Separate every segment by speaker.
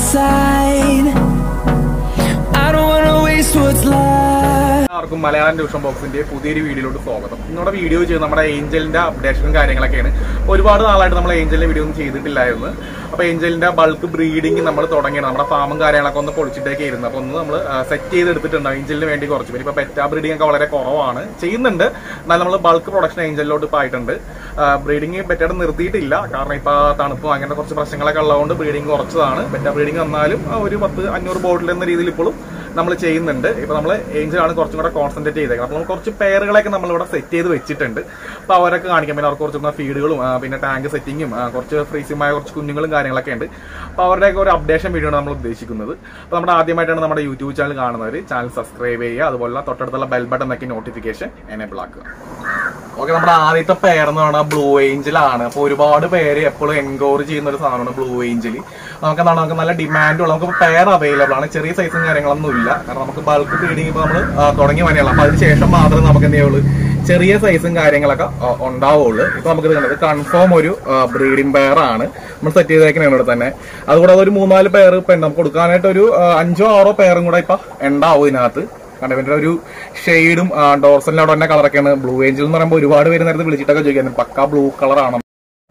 Speaker 1: side. I don't wanna waste what's left.
Speaker 2: എല്ലാവർക്കും Malayalam tuition ബോക്സിന്റെ പുതിയൊരു വീഡിയോയിലോട്ട് സ്വാഗതം ഇന്നോടെ വീഡിയോ ചെയ്ത് നമ്മുടെ ഏഞ്ചലിന്റെ അപ്ഡേഷനും കാര്യങ്ങളൊക്കെയാണ് ഒരുപാട് നാളായിട്ട് നമ്മൾ ഏഞ്ചലിന്റെ വീഡിയോ ഒന്നും ചെയ്തിട്ടില്ലായിരുന്നു അപ്പൊ ഏഞ്ചലിന്റെ ബൾക്ക് ബ്രീഡിങ് നമ്മൾ തുടങ്ങിയാണ് നമ്മുടെ ഫാമും കാര്യങ്ങളൊക്കെ ഒന്ന് പൊളിച്ചിട്ടൊക്കെ ഇരുന്നു അപ്പൊ ഒന്ന് നമ്മൾ സെറ്റ് ചെയ്ത് എടുത്തിട്ടുണ്ട് ഏഞ്ചലിന് വേണ്ടി കുറച്ച് പേര് ഇപ്പൊ പെറ്റാ ബ്രീഡിംഗ് ഒക്കെ വളരെ കുറവാണ് ചെയ്യുന്നുണ്ട് എന്നാൽ നമ്മൾ ബൾക്ക് പ്രൊഡക്ഷൻ ഏഞ്ചലിലോട്ട് ഇപ്പൊ ആയിട്ടുണ്ട് ബ്രീഡിംഗ് പെറ്റായിട്ട് നിർത്തിയിട്ടില്ല കാരണം ഇപ്പൊ തണുപ്പും അങ്ങനെ കുറച്ച് പ്രശ്നങ്ങളൊക്കെ ഉള്ളതുകൊണ്ട് ബ്രീഡിംഗ് കുറച്ചതാണ് പെറ്റാ ബ്രീഡിംഗ് വന്നാലും ആ, ഒരു പത്ത് അഞ്ഞൂറ് ബോട്ടിൽ എന്ന രീതിയിൽ ഇപ്പോഴും നമ്മൾ ചെയ്യുന്നുണ്ട് ഇപ്പൊ നമ്മൾ ഏഞ്ചൽ ആണ് കുറച്ചും കൂടെ കോൺസെൻട്രേറ്റ് ചെയ്തേക്കുന്നത് അപ്പോൾ നമ്മൾ കുറച്ച് പേരുകളൊക്കെ നമ്മൾ ഇവിടെ സെറ്റ് ചെയ്ത് വെച്ചിട്ടുണ്ട് അപ്പൊ അവരൊക്കെ കാണിക്കാം പിന്നെ അവർക്ക് കുറച്ചും കൂടെ ഫീഡുകളും പിന്നെ ടാങ്ക് സെറ്റിങ്ങും കുറച്ച് ഫ്രീസിയുമായ കുറച്ച് കുഞ്ഞുങ്ങളും കാര്യങ്ങളൊക്കെ ഉണ്ട് അപ്പൊ അവരുടെയൊക്കെ ഒരു അപ്ഡേഷൻ വീഡിയോ ആണ് നമ്മൾ ഉദ്ദേശിക്കുന്നത് അപ്പൊ നമ്മുടെ ആദ്യമായിട്ടാണ് നമ്മുടെ യൂട്യൂബ് ചാനൽ കാണുന്നവർ ചാനൽ സബ്സ്ക്രൈബ് ചെയ്യുക അതുപോലെ തൊട്ടടുത്തുള്ള ബെൽ ബട്ടൺ നോക്കി നോട്ടിഫിക്കേഷൻ എനേബിൾ ആക്കുക ഓക്കെ നമ്മുടെ ആദ്യത്തെ പേർ എന്ന് പറയുന്നത് ബ്ലൂ ഏഞ്ചൽ ആണ് അപ്പൊ ഒരുപാട് പേര് എപ്പോഴും എൻക്വയറി ചെയ്യുന്ന ഒരു സാധനമാണ് ബ്ലൂ ഏഞ്ചൽ നമുക്ക് എന്താണ് നമുക്ക് നല്ല ഡിമാൻഡ് ഉള്ള നമുക്ക് പെയർ അവൈലബിൾ ആണ് ചെറിയ സൈസും കാര്യങ്ങളൊന്നും ഇല്ല കാരണം നമുക്ക് ബൾക്ക് ബ്രീഡിംഗ് ഇപ്പൊ നമ്മൾ തുടങ്ങി വനെയുള്ള അപ്പൊ അതിന് ശേഷം മാത്രമേ നമുക്ക് എന്ത് ചെയ്യുള്ളൂ ചെറിയ സൈസും കാര്യങ്ങളൊക്കെ ആ, ഉണ്ടാവുള്ളൂ ഇപ്പൊ നമുക്ക് ഇത് കൺഫേം ഒരു ബ്രീഡിംഗ് പെയർ ആണ് നമ്മൾ സെറ്റ് ചെയ്തേക്കുന്നതാണ് ഇവിടെ തന്നെ അതുകൂടാതെ ഒരു മൂന്നാല് പെയർ ഇപ്പൊ ഉണ്ട്. നമുക്ക് കൊടുക്കാനായിട്ട് ഒരു ആ, അഞ്ചോ ആറോ പെയറും കൂടെ ഇപ്പൊ ഉണ്ടാവും ഇതിനകത്ത് കാരണം ഇവന്റെ ഒരു ഷെയ്ഡും ഡോർസലിന്റെ അവിടെ തന്നെ കളറൊക്കെയാണ് ബ്ലൂ ഏഞ്ചൽ എന്ന് പറയുമ്പോൾ ഒരുപാട് പേര് നേരത്തെ വിളിച്ചിട്ടൊക്കെ ചോദിക്കുന്നത് പക്ക ബ്ലൂ കളറാണ്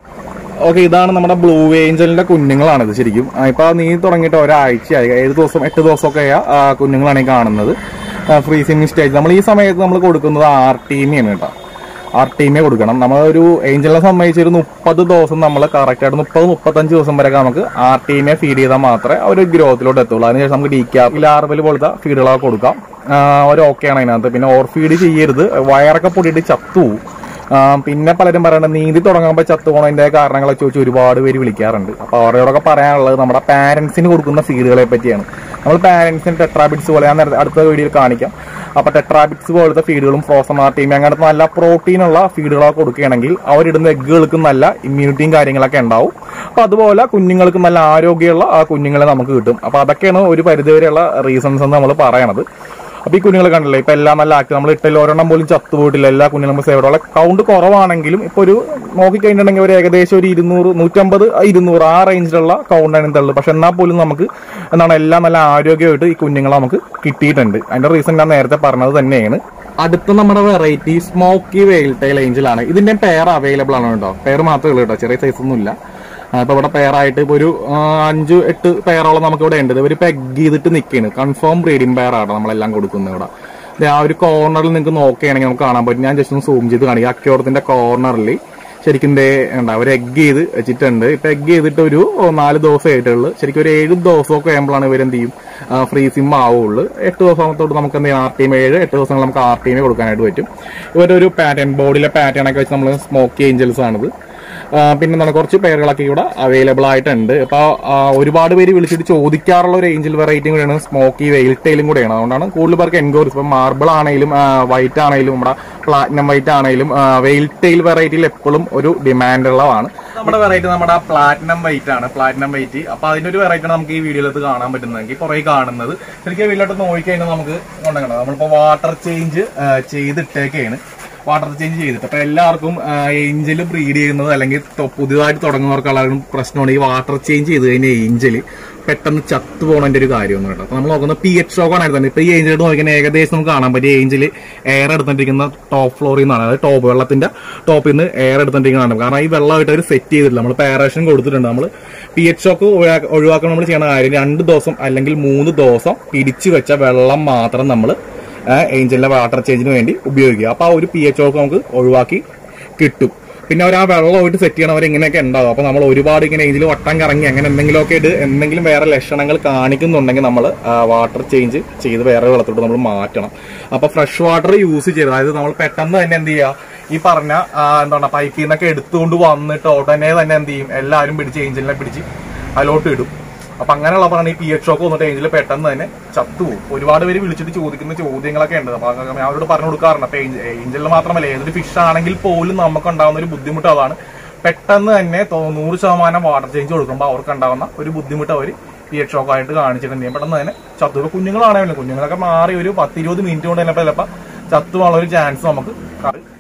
Speaker 2: ഓക്കെ ഇതാണ് നമ്മുടെ ബ്ലൂ ഏഞ്ചലിന്റെ കുഞ്ഞുങ്ങളാണ് ഇത് ശരിക്കും ആ, ഇപ്പൊ നീ തുടങ്ങിയിട്ട് ഒരാഴ്ചയായി ഏഴ് ദിവസം എട്ട് ദിവസമൊക്കെ കുഞ്ഞുങ്ങളാണ് ഈ കാണുന്നത് ഫ്രീസിങ് സ്റ്റേജ് നമ്മൾ ഈ സമയത്ത് നമ്മൾ കൊടുക്കുന്നത് ആർ ടീമിയാണ് കേട്ടോ ആർ ടീമേ കൊടുക്കണം നമ്മൾ ഒരു ഏഞ്ചലിനെ സംബന്ധിച്ച് ഒരു മുപ്പത് ദിവസം നമ്മൾ കറക്റ്റ് ആയിട്ട് മുപ്പത് മുപ്പത്തഞ്ച് ദിവസം വരെ നമുക്ക് ആർ ടീമെ ഫീഡ് ചെയ്താൽ മാത്രമേ ആ ഒരു ഗ്രോത്തിലോട്ട് എത്തുള്ളൂ അതിനുശേഷം നമുക്ക് ഡി ക്യാപ്പ് ലാർവൽ പോലത്തെ ഫീഡുകളൊക്കെ കൊടുക്കാം ആ, ഒരു ഓക്കെയാണ് അതിനകത്ത് പിന്നെ ഓർ ഫീഡ് ചെയ്യരുത് വയറൊക്കെ പൊടിയിട്ട് ചത്തു പോകും. ആ, പിന്നെ പലരും പറയണത് നീന്തി തുടങ്ങുമ്പോൾ ചത്തുപോണതിന്റെ കാരണങ്ങളൊക്കെ ചോദിച്ച് ഒരുപാട് പേര് വിളിക്കാറുണ്ട് അപ്പൊ അവരോടൊക്കെ പറയാനുള്ളത് നമ്മുടെ പാരന്റ്സിന് കൊടുക്കുന്ന ഫീഡുകളെ പറ്റിയാണ് നമ്മൾ പാരന്റ്സിന് ടെട്രാബിറ്റ്സ് പോലെ ഞാൻ നേരത്തെ അടുത്ത വീഡിയോയിൽ കാണിക്കാം അപ്പൊ ടെട്രാബിറ്റ്സ് പോലത്തെ ഫീഡുകളും ഫ്രോസൺ ആർട്ടീമി അങ്ങനത്തെ നല്ല പ്രോട്ടീൻ ഉള്ള ഫീഡുകളൊക്കെ കൊടുക്കുകയാണെങ്കിൽ അവരിടുന്ന എഗ്ഗുകൾക്ക് നല്ല ഇമ്മ്യൂണിറ്റിയും കാര്യങ്ങളൊക്കെ ഉണ്ടാവും അപ്പൊ അതുപോലെ കുഞ്ഞുങ്ങൾക്ക് നല്ല ആരോഗ്യമുള്ള ആ കുഞ്ഞുങ്ങളെ നമുക്ക് കിട്ടും അപ്പൊ അതൊക്കെയാണ് ഒരു പരിധിവരെയുള്ള റീസൺസ് എന്ന് നമ്മൾ പറയണത് അപ്പൊ ഈ കുഞ്ഞുങ്ങൾ കണ്ടില്ലേ ഇപ്പൊ എല്ലാം നല്ല ആക്റ്റീവ് നമ്മൾ ഇട്ടതിൽ ഒരെണ്ണം പോലും ചത്തുപോയിട്ടില്ല എല്ലാ കുഞ്ഞുങ്ങളും സേവടുള്ള കൗണ്ട് കുറവാണെങ്കിലും ഇപ്പൊ ഒരു നോക്കിക്കഴിഞ്ഞിട്ടുണ്ടെങ്കിൽ ഒരു ഏകദേശം ഒരു ഇരുന്നൂറ് നൂറ്റമ്പത് ഇരുന്നൂറ് ആ റേഞ്ചിലുള്ള കൗണ്ടാണ് ഇതുള്ളത് പക്ഷെ എന്നാൽ പോലും നമുക്ക് എന്താണ് എല്ലാം നല്ല ആരോഗ്യമായിട്ട് ഈ കുഞ്ഞുങ്ങളെ നമുക്ക് കിട്ടിയിട്ടുണ്ട് അതിന്റെ റീസൺ ഞാൻ നേരത്തെ പറഞ്ഞത് തന്നെയാണ് അടുത്ത നമ്മുടെ വെറൈറ്റി സ്മോക്കി വെയിൽ ടൈൽ ഏഞ്ചലാണ് ഇതിന്റെ പെയർ അവൈലബിൾ ആണ് കേട്ടോ പെയർ മാത്രമേ ഉള്ളൂ കേട്ടോ ചെറിയ സൈസ് ഒന്നും ഇല്ല ആ, ഇപ്പൊ ഇവിടെ പെയറായിട്ട് ഇപ്പൊ ഒരു ആ, അഞ്ച് എട്ട് പെയറോളം നമുക്ക് ഇവിടെ ഉണ്ട് ഇവര് പെഗ് ചെയ്തിട്ട് നിൽക്കുകയാണ് കൺഫേം ബ്രീഡിംഗ് പെയറാണ് നമ്മളെല്ലാം കൊടുക്കുന്നത് ഇവിടെ ദേ ആ ഒരു കോർണറിൽ നിങ്ങൾക്ക് നോക്കുകയാണെങ്കിൽ നമുക്ക് കാണാൻ പറ്റും ഞാൻ ജസ്റ്റ് ഒന്ന് സൂം ചെയ്ത് കാണിക്കാം അക്യോറത്തിന്റെ കോർണറിൽ ശരിക്കും ദേ ഉണ്ട് അവർ എഗ് ചെയ്ത് വെച്ചിട്ടുണ്ട് ഇപ്പൊ എഗ് ചെയ്തിട്ട് ഒരു നാല് ദിവസം ആയിട്ടുള്ളൂ ശരിക്കും ഒരു ഏഴ് ദിവസമൊക്കെ ആകുമ്പോഴാണ് ഇവരെന്ത് ചെയ്യും ഫ്രീസിം ആവുള്ളൂ എട്ട് ദിവസത്തോട്ട് നമുക്ക് എന്ത് ചെയ്യാം ആർ ടീം ഏഴ് എട്ട് ദിവസങ്ങൾ നമുക്ക് ആർ ടീമേ കൊടുക്കാനായിട്ട് പറ്റും ഇവരുടെ ഒരു പാറ്റേൺ ബോഡിയിലെ പാറ്റേൺ ഒക്കെ വെച്ച് നമ്മൾ സ്മോക്കി ഏഞ്ചൽസ് ആണിത് ആ, പിന്നെ എന്താണ് കുറച്ച് പേരുകളൊക്കെ ഇവിടെ അവൈലബിൾ ആയിട്ടുണ്ട് അപ്പൊ ആ, ഒരുപാട് പേര് വിളിച്ചിട്ട് ചോദിക്കാറുള്ള ഒരു ഏഞ്ചൽ വെറൈറ്റിയും കൂടെയാണ് സ്മോക്കി വെയിൽ ടൈലും കൂടെയാണ് അതുകൊണ്ടാണ് കൂടുതൽ പേർക്ക് എൻക്വയറീസ് ഇപ്പൊ മാർബിൾ ആണെങ്കിലും വൈറ്റ് ആണെങ്കിലും നമ്മുടെ പ്ലാറ്റിനം വൈറ്റ് ആണെങ്കിലും വെയിൽ ടൈൽ വെറൈറ്റിയിൽ എപ്പോഴും ഒരു ഡിമാൻഡ് ഉള്ളതാണ് നമ്മുടെ വെറൈറ്റി നമ്മുടെ പ്ലാറ്റിനം വൈറ്റ് ആണ് പ്ലാറ്റിനം വൈറ്റ് അപ്പൊ അതിന്റെ ഒരു വെറൈറ്റി നമുക്ക് ഈ വീഡിയോയിലത്ത് കാണാൻ പറ്റുന്നതെങ്കിൽ കുറെ കാണുന്നത് ശരിക്കും വീട്ടിലോട്ട് നോക്കിക്കഴിഞ്ഞാൽ നമുക്ക് കൊണ്ടുവരണം നമ്മളിപ്പോ വാട്ടർ ചേഞ്ച് ചെയ്തിട്ടേക്കാണ് വാട്ടർ ചേഞ്ച് ചെയ്തിട്ട് അപ്പൊ എല്ലാവർക്കും ഏഞ്ചല് ബ്രീഡ് ചെയ്യുന്നത് അല്ലെങ്കിൽ തൊ- പുതിയതായിട്ട് തുടങ്ങുന്നവർക്ക് എല്ലാവർക്കും പ്രശ്നമാണ് ഈ വാട്ടർ ചേഞ്ച് ചെയ്ത് കഴിഞ്ഞാൽ ഏഞ്ചല് പെട്ടെന്ന് ചത്തു പോകണതിന്റെ ഒരു കാര്യമൊന്നും കേട്ടോ അപ്പൊ നമ്മൾ നോക്കുന്നത് പി എച്ച് ഷോക്കാണ് എടുത്തത് ഇപ്പൊ ഈ ഏഞ്ചൽ നോക്കിയാൽ ഏകദേശം നമുക്ക് കാണാൻ പറ്റിയ ഏഞ്ചൽ എയർ എടുത്തിട്ടിരിക്കുന്ന ടോപ്പ് ഫ്ലോറിൽ നിന്നാണ് അതായത് ടോപ്പ് വെള്ളത്തിന്റെ ടോപ്പിൽ നിന്ന് എയർ എടുത്തിട്ടിരിക്കുന്നതാണ് കാരണം ഈ വെള്ളമായിട്ട് അവർ സെറ്റ് ചെയ്തിട്ടില്ല നമ്മൾ പാരേഷൻ കൊടുത്തിട്ടുണ്ട് നമ്മൾ പി എച്ച് ഷോക്ക് ഒഴിവാക്കാൻ നമ്മൾ ചെയ്യുന്ന കാര്യം രണ്ട് ദിവസം അല്ലെങ്കിൽ മൂന്ന് ദിവസം പിടിച്ചു വെച്ച വെള്ളം മാത്രം നമ്മൾ ഏഞ്ചലിന്റെ വാട്ടർ ചേഞ്ചിന് വേണ്ടി ഉപയോഗിക്കുക അപ്പൊ ആ ഒരു പി എച്ച് ഒക്കെ നമുക്ക് ഒഴിവാക്കി കിട്ടും പിന്നെ അവർ ആ വെള്ളമായിട്ട് സെറ്റ് ചെയ്യണവർ ഇങ്ങനെയൊക്കെ ഉണ്ടാവും അപ്പൊ നമ്മൾ ഒരുപാട് ഇങ്ങനെ ഏഞ്ചിൽ വട്ടം കറങ്ങി അങ്ങനെ എന്തെങ്കിലുമൊക്കെ ഇട്ട് എന്തെങ്കിലും വേറെ ലക്ഷണങ്ങൾ കാണിക്കുന്നുണ്ടെങ്കിൽ നമ്മൾ വാട്ടർ ചേഞ്ച് ചെയ്ത് വേറെ വെള്ളത്തോട്ട് നമ്മൾ മാറ്റണം അപ്പൊ ഫ്രഷ് വാട്ടർ യൂസ് ചെയ്ത് അതായത് നമ്മൾ പെട്ടെന്ന് തന്നെ എന്ത് ചെയ്യുക ഈ പറഞ്ഞ ആ, എന്താണ് പൈപ്പിൽ നിന്നൊക്കെ എടുത്തുകൊണ്ട് വന്നിട്ട് ഉടനെ തന്നെ എന്ത് ചെയ്യും എല്ലാവരും പിടിച്ച് ഏഞ്ചലിനെ പിടിച്ച് അതിലോട്ട് ഇടും അപ്പൊ അങ്ങനെയുള്ളപ്പോഴാണ് ഈ പി എച്ച് ഒക്കെ വന്നിട്ട് ഏഞ്ചിൽ പെട്ടെന്ന് തന്നെ ചത്തുപോകും ഒരുപാട് പേര് വിളിച്ചിട്ട് ചോദിക്കുന്ന ചോദ്യങ്ങളൊക്കെ ഉണ്ട് അപ്പൊ അതൊക്കെ ഞാൻ അവരോട് പറഞ്ഞു കൊടുക്കാറുണ്ട് അപ്പൊ ഏഞ്ചലിൽ മാത്രമല്ല ഏതൊരു ഫിഷ് ആണെങ്കിൽ പോലും നമുക്ക് ഉണ്ടാകുന്ന ഒരു ബുദ്ധിമുട്ട് അതാണ് പെട്ടെന്ന് തന്നെ തോ- നൂറ് ശതമാനം വാട്ടർ ചേഞ്ച് കൊടുക്കുമ്പോൾ അവർക്ക് ഉണ്ടാകുന്ന ഒരു ബുദ്ധിമുട്ട് അവർ പി എച്ച് ഷോക്ക് ആയിട്ട് കാണിച്ചിട്ടുണ്ട് പെട്ടെന്ന് തന്നെ ചത്തു ഇപ്പൊ കുഞ്ഞുങ്ങളാണെങ്കിലും കുഞ്ഞുങ്ങളൊക്കെ മാറി ഒരു പത്ത് ഇരുപത് മിനിറ്റ് കൊണ്ട് തന്നെ ചിലപ്പോൾ ചത്തുപോകാനുള്ള ഒരു ചാൻസ് നമുക്ക് കാണും.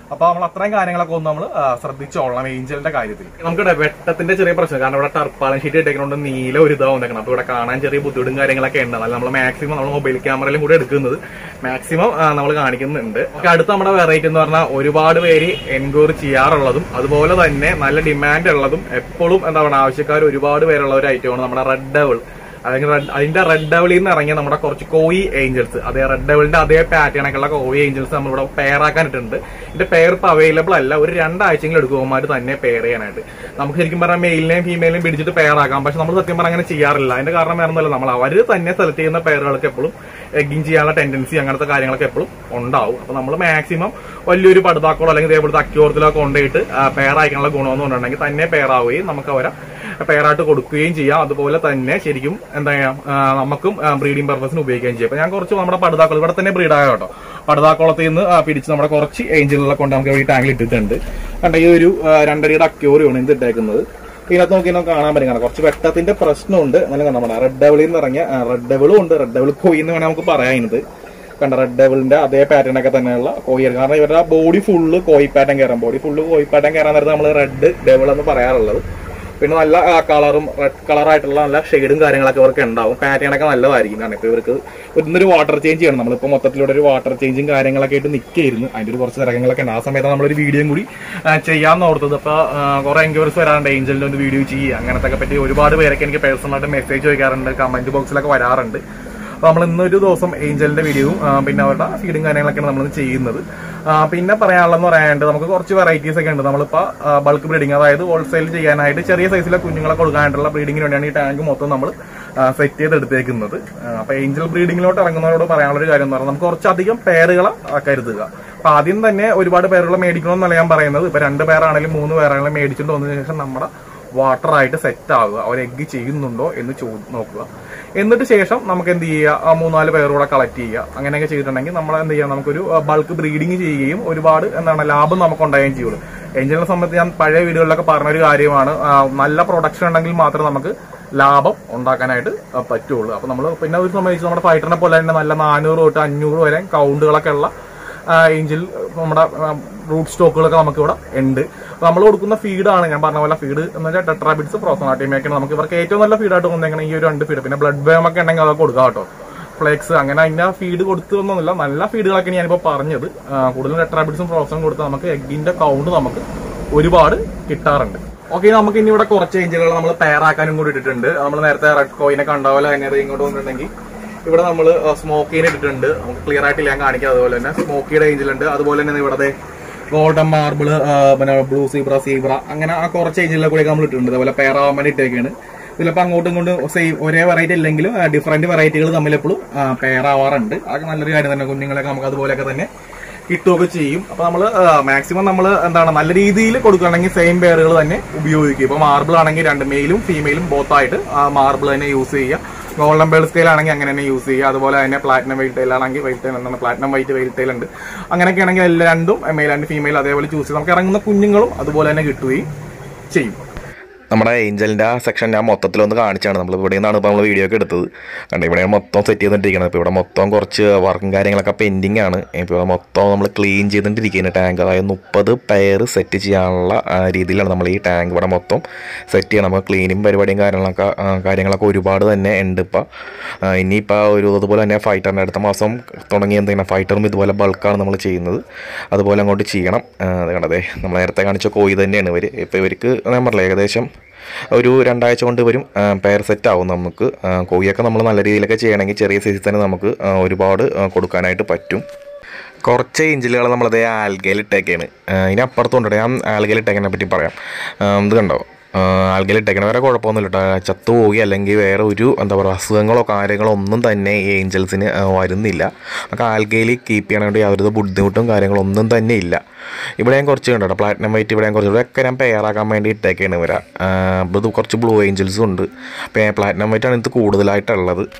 Speaker 2: അപ്പൊ നമ്മൾ അത്രയും കാര്യങ്ങളൊക്കെ ഒന്ന് നമ്മൾ ശ്രദ്ധിച്ചോളണം ഏഞ്ചലിന്റെ കാര്യത്തിൽ നമുക്കിവിടെ വെട്ടത്തിന്റെ ചെറിയ പ്രശ്നം കാരണം ഇവിടെ ടർപ്പാലൻ ഷീറ്റ് ഇട്ടേക്കൊണ്ട് നീല ഒരു ഇതാ വന്നേക്കണം അപ്പൊ ഇവിടെ കാണാൻ ചെറിയ ബുദ്ധിമുട്ടും കാര്യങ്ങളൊക്കെ ഉണ്ട് എന്നാൽ നമ്മൾ മാക്സിമം നമ്മൾ മൊബൈൽ ക്യാമറയിലും കൂടെ എടുക്കുന്നത് മാക്സിമം നമ്മൾ കാണിക്കുന്നുണ്ട് ഒക്കെ അടുത്ത നമ്മുടെ വെറൈറ്റി എന്ന് പറഞ്ഞാൽ ഒരുപാട് പേര് എൻക്വയറി ചെയ്യാറുള്ളതും അതുപോലെ തന്നെ നല്ല ഡിമാൻഡ് ഉള്ളതും എപ്പോഴും എന്താ പറയുക ആവശ്യക്കാർ ഒരുപാട് പേരുള്ള ഒരു ഐറ്റമാണ് നമ്മുടെ റെഡ് ഡബിൾ അല്ലെങ്കിൽ red- അതിന്റെ റെഡ് ഡബിളിൽ നിന്ന് ഇറങ്ങിയ നമ്മുടെ കുറച്ച് കോയി ഏഞ്ചൽസ് അതേ റെഡ് ഡബിളിന്റെ അതേ പാറ്റേണൊക്കെയുള്ള കോയി ഏഞ്ചൽസ് നമ്മളിവിടെ പെയർ ആക്കാനിട്ടുണ്ട് ഇതിന്റെ പെയർ ഇപ്പൊ അവൈലബിൾ അല്ല ഒരു രണ്ടാഴ്ചയെങ്കിലും എടുക്കുമ്പോൾ തന്നെ പെയർ ചെയ്യാനായിട്ട് നമുക്ക് ശരിക്കും പറഞ്ഞാൽ മെയിലിനെയും ഫീമെയിലിനെയും പിടിച്ചിട്ട് പെയർ ആക്കാം പക്ഷെ നമ്മൾ സത്യം പറഞ്ഞാൽ അങ്ങനെ ചെയ്യാറില്ല അതിന്റെ കാരണം വേറെ ഒന്നുമല്ല നമ്മൾ അവർ തന്നെ സെലക്ട് ചെയ്യുന്ന പെയറുകൾക്ക് എപ്പോഴും എഗ്ഗിങ് ചെയ്യാനുള്ള ടെൻഡൻസി അങ്ങനത്തെ കാര്യങ്ങളൊക്കെ എപ്പോഴും ഉണ്ടാവും അപ്പൊ നമ്മൾ മാക്സിമം വലിയൊരു പടുതാക്കോളോ അല്ലെങ്കിൽ ഇതേപോലത്തെ അക്യോർത്തിലോ കൊണ്ടുപോയിട്ട് പെയർ അയക്കാനുള്ള ഗുണമെന്ന് പറഞ്ഞിട്ടുണ്ടെങ്കിൽ തന്നെ പെയർ ആവുകയും നമുക്ക് അവരെ പെയറായിട്ട് കൊടുക്കുകയും ചെയ്യാം അതുപോലെ തന്നെ ശരിക്കും എന്താ പറയാ ആ, നമുക്കും ബ്രീഡിംഗ് പർപ്പസിന് ഉപയോഗിക്കുകയും ചെയ്യാം അപ്പൊ ഞാൻ കുറച്ച് നമ്മുടെ പടുതാക്കോളം ഇവിടെ തന്നെ ബ്രീഡ് ആയ കേട്ടോ പടുതാക്കോളത്തിൽ നിന്ന് ആ, പിടിച്ച് നമ്മുടെ കുറച്ച് ഏഞ്ചലുകളെ കൊണ്ട് നമുക്ക് ഈ ടാങ്കിൽ ഇട്ടിട്ടുണ്ട് കണ്ട ഈ ഒരു ആ, രണ്ടരയുടെ അക്യോറിയാണ് ഇത് ഇട്ടേക്കുന്നത് ഇതിനകത്ത് നോക്കി നമുക്ക് കാണാൻ പറ്റും കാരണം കുറച്ച് വെട്ടത്തിന്റെ പ്രശ്നമുണ്ട് എന്നാലും കണ്ട നമ്മുടെ റെഡ് ഡെവിളിൽ നിന്ന് ഇറങ്ങിയ റെഡ് ഡെവിളും ഉണ്ട് റെഡ് ഡെവിൾ കോയി എന്ന് വേണമെങ്കിൽ നമുക്ക് പറയാനുന്നത് കണ്ട റെഡ് ഡെവിളിന്റെ അതേ പാറ്റേൺ ഒക്കെ തന്നെയുള്ള കോയി കാരണം ഇവരുടെ ബോഡി ഫുള്ള് കോയി പാറ്റേൺ കയറാം ബോഡി ഫുള്ള് കോയി പാറ്റേൺ കയറാൻ നേരത്ത് നമ്മൾ റെഡ് ഡെവിൾ എന്ന് പറയാറുള്ളത് പിന്നെ നല്ല കളറും റെഡ് കളറായിട്ടുള്ള നല്ല ഷെയ്ഡും കാര്യങ്ങളൊക്കെ ഇവർക്ക് ഉണ്ടാവും പാറ്റേൺ ഒക്കെ നല്ലതായിരിക്കും കാരണം ഇപ്പോൾ ഇവർക്ക് ഇന്നൊരു വാട്ടർ ചേഞ്ച് ചെയ്യണം നമ്മളിപ്പോൾ മൊത്തത്തിലൂടെ ഒരു വാട്ടർ ചേഞ്ചും കാര്യങ്ങളൊക്കെ ആയിട്ട് നിൽക്കുകയായിരുന്നു അതിന്റെ ഒരു കുറച്ച് തിരക്കങ്ങളൊക്കെ ഉണ്ട് ആ സമയത്ത് നമ്മളൊരു വീഡിയോയും കൂടി ആ, ചെയ്യാന്ന് ഓർത്തത് അപ്പോൾ കുറെ എൻക്വയറീസ് വരാറുണ്ട് ഏഞ്ചലിന്റെ ഒരു വീഡിയോ ചെയ്യുക അങ്ങനത്തെ ഒക്കെ പറ്റി ഒരുപാട് പേരൊക്കെ എനിക്ക് പേഴ്സണലായിട്ട് മെസ്സേജ് ചോദിക്കാറുണ്ട് കമന്റ് ബോക്സിലൊക്കെ വരാറുണ്ട് അപ്പോൾ നമ്മൾ ഇന്നൊരു ദിവസം ഏഞ്ചലിന്റെ വീഡിയോയും ആ, പിന്നെ അവരുടെ ഫീഡും കാര്യങ്ങളൊക്കെയാണ് നമ്മൾ ചെയ്യുന്നത് ആ, പിന്നെ പറയാനുള്ളതെന്ന് പറയാനായിട്ട് നമുക്ക് കുറച്ച് വെറൈറ്റീസ് ഒക്കെ ഉണ്ട് നമ്മളിപ്പോൾ ബൾക്ക് ബ്രീഡിങ് അതായത് ഹോൾസെയിൽ ചെയ്യാനായിട്ട് ചെറിയ സൈസിലെ കുഞ്ഞുങ്ങളെ കൊടുക്കാനായിട്ടുള്ള ബ്രീഡിങ്ങിന് വേണ്ടിയാണ് ഈ ടാങ്ക് മൊത്തം നമ്മൾ സെറ്റ് ചെയ്ത് എടുത്തേക്കുന്നത് ആ, അപ്പൊ ഏഞ്ചൽ ബ്രീഡിങ്ങിലോട്ട് ഇറങ്ങുന്നവരോട് പറയാനുള്ള ഒരു കാര്യം എന്ന് പറഞ്ഞാൽ നമുക്ക് കുറച്ചധികം പേരുകളെ ആ, കരുതുക അപ്പൊ ആദ്യം തന്നെ ഒരുപാട് പേരുകൾ മേടിക്കണമെന്നല്ല ഞാൻ പറയുന്നത് ഇപ്പൊ രണ്ട് പേരാണെങ്കിലും മൂന്ന് പേരാണെങ്കിലും മേടിച്ചിട്ട് വന്നതിന് ശേഷം നമ്മുടെ വാട്ടർ ആയിട്ട് സെറ്റ് ആവുക അവർ എഗ്ഗ് ചെയ്യുന്നുണ്ടോ എന്ന് ചോ നോക്കുക എന്നിട്ട് ശേഷം നമുക്ക് എന്ത് ചെയ്യുക ആ മൂന്നാല് പേരോടെ കളക്ട് ചെയ്യുക അങ്ങനെയൊക്കെ ചെയ്തിട്ടുണ്ടെങ്കിൽ നമ്മൾ എന്ത് ചെയ്യുക നമുക്കൊരു ബൾക്ക് ബ്രീഡിങ് ചെയ്യുകയും ഒരുപാട് എന്താണ് ലാഭം നമുക്ക് ഉണ്ടാവുകയും ചെയ്യുള്ളൂ എഞ്ചിനെ സംബന്ധിച്ച് ഞാൻ പഴയ വീഡിയോകളിലൊക്കെ പറഞ്ഞൊരു കാര്യമാണ് ആ, നല്ല പ്രൊഡക്ഷൻ ഉണ്ടെങ്കിൽ മാത്രമേ നമുക്ക് ലാഭം ഉണ്ടാക്കാനായിട്ട് ആ, പറ്റുള്ളൂ അപ്പൊ നമ്മൾ പിന്നെ ഒരു സംബന്ധിച്ച് നമ്മുടെ ഫൈറ്ററിനെ പോലെ തന്നെ നല്ല നാനൂറ് തൊട്ട് അഞ്ഞൂറ് വരെ കൗണ്ടുകളൊക്കെ ഉള്ള ഏഞ്ചിൽ നമ്മുടെ റൂട്ട് സ്റ്റോക്കുകളൊക്കെ നമുക്ക് ഇവിടെ ഉണ്ട് നമ്മൾ കൊടുക്കുന്ന ഫീഡാണ് ഞാൻ പറഞ്ഞ പോലെ ഫീഡ് എന്ന് വെച്ചാൽ ടെട്രാബിറ്റ്സ് പ്രോസോണാട്ടിമയൊക്കെയാണ് നമുക്ക് ഇവർക്ക് ഏറ്റവും നല്ല ഫീഡായിട്ട് വന്നേക്കണം ഈ ഒരു രണ്ട് ഫീഡ് പിന്നെ ബ്ലഡ് ബേം ഒക്കെ ഉണ്ടെങ്കിൽ അതൊക്കെ കൊടുക്കാം കേട്ടോ ഫ്ലേക്സ് അങ്ങനെ അതിന്റെ ഫീഡ് കൊടുത്തൊന്നുമില്ല നല്ല ഫീഡുകളൊക്കെയാണ് ഞാനിപ്പോൾ പറഞ്ഞത് ആ, കൂടുതലും ടെട്രാബിറ്റ്സും പ്രോസസും കൊടുത്ത് നമുക്ക് എഗ്ഗിന്റെ കൗണ്ട് നമുക്ക് ഒരുപാട് കിട്ടാറുണ്ട് ഓക്കെ നമുക്ക് ഇനി ഇവിടെ കുറച്ച് ഏഞ്ചലുകൾ നമ്മൾ പെയറാക്കാനും കൂടി ഇട്ടിട്ടുണ്ട് നമ്മൾ നേരത്തെ റെഡ് കോയിനെ കണ്ട പോലെ തന്നെ അത് ഇങ്ങോട്ട് വന്നിട്ടുണ്ടെങ്കിൽ ഇവിടെ നമ്മൾ സ്മോക്കിനെ ഇട്ടിട്ടുണ്ട് നമുക്ക് ക്ലിയർ ആയിട്ട് ഞാൻ കാണിക്കാം അതുപോലെ തന്നെ സ്മോക്കിയുടെ ഏഞ്ചലുണ്ട് അതുപോലെ തന്നെ ഇവിടെ ഗോൾഡൻ മാർബിൾ പിന്നെ ബ്ലൂ സീബ്ര സീബ്ര അങ്ങനെ ആ കുറച്ച് ഏഞ്ചലിലെ കൂടെ നമ്മൾ ഇട്ടിട്ടുണ്ട് അതുപോലെ പെയറാവാൻ വേണ്ടി ഇട്ടേക്കാണ് ഇതിലിപ്പോൾ അങ്ങോട്ടും ഇങ്ങോട്ടും സെയിം ഒരേ വെറൈറ്റി അല്ലെങ്കിലും ഡിഫറെന്റ് വെറൈറ്റികൾ തമ്മിൽ എപ്പോഴും പെയറാവാറുണ്ട് അതൊക്കെ നല്ലൊരു കാര്യം തന്നെ കുഞ്ഞുങ്ങളൊക്കെ നമുക്ക് അതുപോലെയൊക്കെ തന്നെ കിട്ടുകയൊക്കെ ചെയ്യും അപ്പൊ നമ്മൾ മാക്സിമം നമ്മൾ എന്താണ് നല്ല രീതിയിൽ കൊടുക്കുകയാണെങ്കിൽ സെയിം പെയറുകൾ തന്നെ ഉപയോഗിക്കും ഇപ്പൊ മാർബിൾ ആണെങ്കിൽ രണ്ട് മെയിലും ഫീമെയിലും ബോത്തായിട്ട് ആ മാർബിൾ തന്നെ യൂസ് ചെയ്യുക ഗോൾഡൻ ബേൾ സ്കെയിൽ ആണെങ്കിൽ അങ്ങനെ തന്നെ യൂസ് ചെയ്യുക അതുപോലെ തന്നെ പ്ലാറ്റിനം വെയിൽ ടൈൽ ആണെങ്കിൽ വെയിൽ ടൈൽ എന്താണ് പ്ലാറ്റിനം വൈറ്റ് വെയിൽ ടൈൽ ഉണ്ട് അങ്ങനെയൊക്കെ ആണെങ്കിൽ എല്ലാ രണ്ടും മെയിൽ ആൻഡ് ഫീമെയിൽ അതേപോലെ ചൂസ് ചെയ്ത് നമുക്ക് ഇറങ്ങുന്ന കുഞ്ഞുങ്ങളും അതുപോലെ തന്നെ കിട്ടുകയും ചെയ്യും
Speaker 3: നമ്മുടെ ഏഞ്ചലിൻ്റെ ആ സെക്ഷൻ ഞാൻ മൊത്തത്തിലൊന്ന് കാണിച്ചാണ് നമ്മൾ ഇവിടെ നിന്നാണ് ഇപ്പോൾ നമ്മൾ വീഡിയോ ഒക്കെ എടുത്തത് കണ്ടോ ഇവിടെ മൊത്തം സെറ്റ് ചെയ്തിട്ടിരിക്കുന്നത് ഇപ്പോൾ ഇവിടെ മൊത്തം കുറച്ച് വർക്കും കാര്യങ്ങളൊക്കെ പെൻഡിങ് ആണ് ഇപ്പോൾ മൊത്തം നമ്മൾ ക്ലീൻ ചെയ്തിട്ടിരിക്കുന്നത് ടാങ്ക് അതായത് മുപ്പത് പെയർ സെറ്റ് ചെയ്യാനുള്ള ആ, രീതിയിലാണ് നമ്മൾ ഈ ടാങ്ക് ഇവിടെ മൊത്തം സെറ്റ് ചെയ്യണം നമുക്ക് ക്ലീനിങ് പരിപാടിയും കാര്യങ്ങളൊക്കെ ആ, കാര്യങ്ങളൊക്കെ ഒരുപാട് തന്നെ ഉണ്ട് ഇപ്പോൾ ഇനിയിപ്പോൾ ഒരു അതുപോലെ തന്നെ ഫൈറ്ററിൻ്റെ അടുത്ത മാസം തുടങ്ങി എന്തെങ്കിലും ഫൈറ്ററും ഇതുപോലെ ബൾക്കാണ് നമ്മൾ ചെയ്യുന്നത് അതുപോലെ അങ്ങോട്ട് ചെയ്യണം ആ, അത് കണ്ടതേ നമ്മൾ നേരത്തെ കാണിച്ച കോയി തന്നെയാണ് ഇവർ ഇപ്പോൾ ഇവർക്ക് ഞാൻ പറഞ്ഞില്ല ഏകദേശം ഒരു രണ്ടാഴ്ച കൊണ്ട് വരും പെയർ സെറ്റ് ആവും നമുക്ക് ആ, കോഴിയൊക്കെ നമ്മൾ നല്ല രീതിയിലൊക്കെ ചെയ്യണമെങ്കിൽ ചെറിയ സൈസിൽ തന്നെ നമുക്ക് ആ, ഒരുപാട് ആ, കൊടുക്കാനായിട്ട് പറ്റും കുറച്ച് ഇഞ്ചിലുകൾ നമ്മളത് ആൽഗയിൽ ഇട്ടേക്കാണ് ഇനി അപ്പുറത്തുണ്ട് ഞാൻ ആൽഗയിൽ ഇട്ടേക്കനെ പറ്റി പറയാം ആ, ഇത് കണ്ടോ ആൽഗയിൽ ഇട്ടേക്കണ വേറെ കുഴപ്പമൊന്നുമില്ല കേട്ടോ ചത്തുപോയി അല്ലെങ്കിൽ വേറെ ഒരു എന്താ പറയുക അസുഖങ്ങളോ കാര്യങ്ങളോ ഒന്നും തന്നെ ഈ ഏഞ്ചൽസിന് ആ, വരുന്നില്ല നമുക്ക് ആൽഗയിൽ കീപ്പ് ചെയ്യാനായിട്ട് യാതൊരു ബുദ്ധിമുട്ടും കാര്യങ്ങളോ ഒന്നും തന്നെ ഇല്ല ഇവിടെ ഞാൻ കുറച്ച് കണ്ടോ പ്ലാറ്റിനം വൈറ്റ് ഇവിടെ ഞാൻ കുറച്ച് ഇവിടെയൊക്കെ ഞാൻ പെയറാക്കാൻ വേണ്ടി ഇട്ടേക്കാണ് ഇവരാ ഇത് കുറച്ച് ബ്ലൂ ഏഞ്ചൽസും ഉണ്ട് പ്ലാറ്റിനം വൈറ്റ് ആണ് ഇത് കൂടുതലായിട്ടുള്ളത്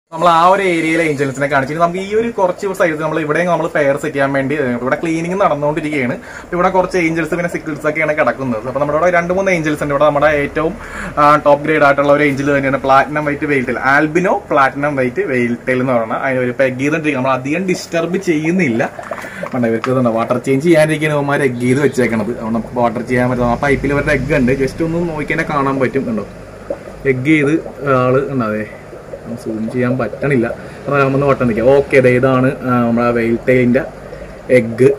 Speaker 2: നമ്മൾ ആ ഒരു ഏരിയയിലെ ഏഞ്ചൽസിനെ കാണിച്ചിട്ട് നമുക്ക് ഈ ഒരു കുറച്ച് സൈഡിൽ നമ്മൾ ഇവിടെ നമ്മൾ പെയർ സെറ്റ് ചെയ്യാൻ വേണ്ടി ഏഹ്, ഇവിടെ ക്ലീനിങ് നടന്നുകൊണ്ടിരിക്കുകയാണ് അപ്പൊ ഇവിടെ കുറച്ച് ഏഞ്ചൽസ് പിന്നെ സിക്കിൾസ് ഒക്കെയാണ് കിടക്കുന്നത് അപ്പൊ നമ്മുടെ ഇവിടെ രണ്ട് മൂന്ന് ഏഞ്ചൽസ് ഉണ്ട് ഇവിടെ നമ്മുടെ ഏറ്റവും ടോപ്പ് ഗ്രേഡ് ആയിട്ടുള്ള ഒരു ഏഞ്ചൽ തന്നെയാണ് platinum white veiltail albino platinum white veiltail എന്ന് പറഞ്ഞാൽ അതിന് ഒരു പെഗ് ചെയ്തിട്ടിരിക്കും നമ്മൾ അധികം ഡിസ്റ്റർബ് ചെയ്യുന്നില്ല കണ്ടോ ഇവർക്ക് ഇതുണ്ട് വാട്ടർ ചേഞ്ച് ചെയ്യാനിരിക്കുന്ന അവന്മാർ എഗ് ചെയ്ത് വെച്ചേക്കണത് അതുകൊണ്ട് നമുക്ക് വാട്ടർ ചെയ്യാൻ പറ്റും ആ പൈപ്പിൽ ഇവരുടെ എഗ് ഉണ്ട് ജസ്റ്റ് ഒന്ന് നോക്കിയാൽ കാണാൻ പറ്റും കണ്ടോ എഗ് ചെയ്ത് ആള് ഉണ്ടാവേ സൂം ചെയ്യാൻ പറ്റണില്ല ഒന്ന് വട്ടം നിൽക്കാം ഓക്കെ അതെ ഇതാണ് ആ, നമ്മുടെ വെയിൽറ്റൈലിൻ്റെ എഗ്ഗ്